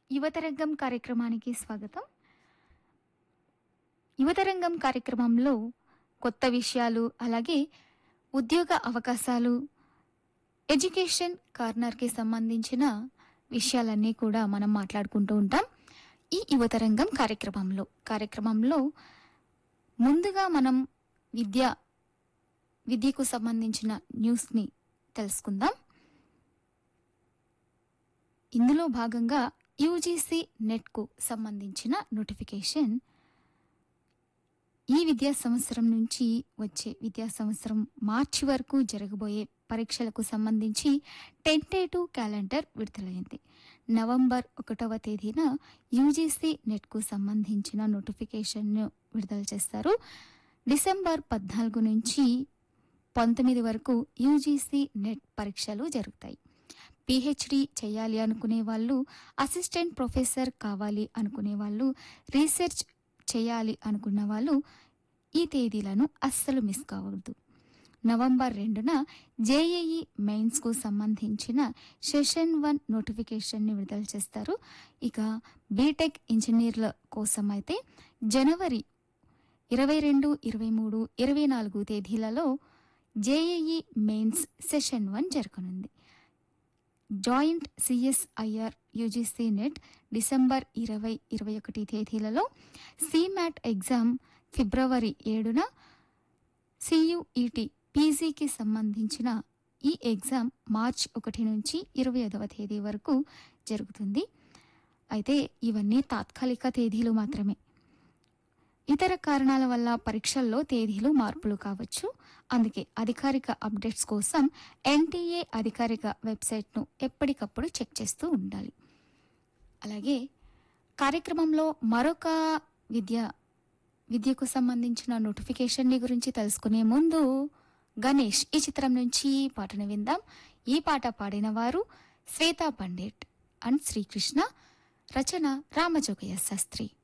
యువతరంగం కార్యక్రమానికి స్వాగతం యువతరంగం కార్యక్రమంలో కొత్త విషయాలు అలాగే ఉద్యోగ అవకాశాలు ఎడ్యుకేషన్ కార్నర్కి సంబంధించిన విషయాలన్నీ కూడా మనం మాట్లాడుకుంటూ ఉంటాం ఈ యువతరంగం కార్యక్రమంలో కార్యక్రమంలో ముందుగా మనం విద్య విద్యకు సంబంధించిన న్యూస్ని తెలుసుకుందాం ఇందులో భాగంగా యూజీసీ నెట్కు సంబంధించిన నోటిఫికేషన్ ఈ విద్యా సంవత్సరం నుంచి వచ్చే విద్యా సంవత్సరం మార్చి వరకు జరగబోయే పరీక్షలకు సంబంధించి టెంటేటివ్ క్యాలెండర్ విడుదలైంది నవంబర్ ఒకటవ తేదీన యూజీసీ నెట్కు సంబంధించిన నోటిఫికేషన్ను విడుదల చేస్తారు డిసెంబర్ పద్నాలుగు నుంచి పంతొమ్మిది వరకు యూజీసీ నెట్ పరీక్షలు జరుగుతాయి పిహెచ్డి చేయాలి అనుకునే వాళ్ళు అసిస్టెంట్ ప్రొఫెసర్ కావాలి అనుకునే వాళ్ళు రీసెర్చ్ చేయాలి అనుకున్న వాళ్ళు ఈ తేదీలను అస్సలు మిస్ కావద్దు నవంబర్ రెండున జేఏఈ మెయిన్స్కు సంబంధించిన సెషన్ వన్ నోటిఫికేషన్ని విడుదల చేస్తారు ఇక బీటెక్ ఇంజనీర్ల కోసం అయితే జనవరి ఇరవై రెండు ఇరవై మూడు ఇరవై నాలుగు తేదీలలో జేఏఈ మెయిన్స్ సెషన్ వన్ జరగనుంది joint CSIR UGC NET December ఇరవై ఇరవై ఒకటి తేదీలలో సిమాట్ ఎగ్జామ్ ఫిబ్రవరి ఏడున సియుఈటి పీజీకి సంబంధించిన ఈ ఎగ్జామ్ మార్చ్ ఒకటి నుంచి ఇరవై ఐదవ తేదీ వరకు జరుగుతుంది అయితే ఇవన్నీ తాత్కాలిక తేదీలు మాత్రమే ఇతర కారణాల వల్ల పరీక్షల్లో తేదీలు మార్పులు కావచ్చు అందుకే అధికారిక అప్డేట్స్ కోసం ఎన్టీఏ అధికారిక వెబ్సైట్ను ఎప్పటికప్పుడు చెక్ చేస్తూ ఉండాలి అలాగే కార్యక్రమంలో మరొక విద్య విద్యకు సంబంధించిన నోటిఫికేషన్ని గురించి తెలుసుకునే ముందు గణేష్ ఈ చిత్రం నుంచి పాటను విందాం ఈ పాట పాడిన వారు శ్వేతా పండిట్ అండ్ శ్రీకృష్ణ రచన రామజోగయ్య శాస్త్రి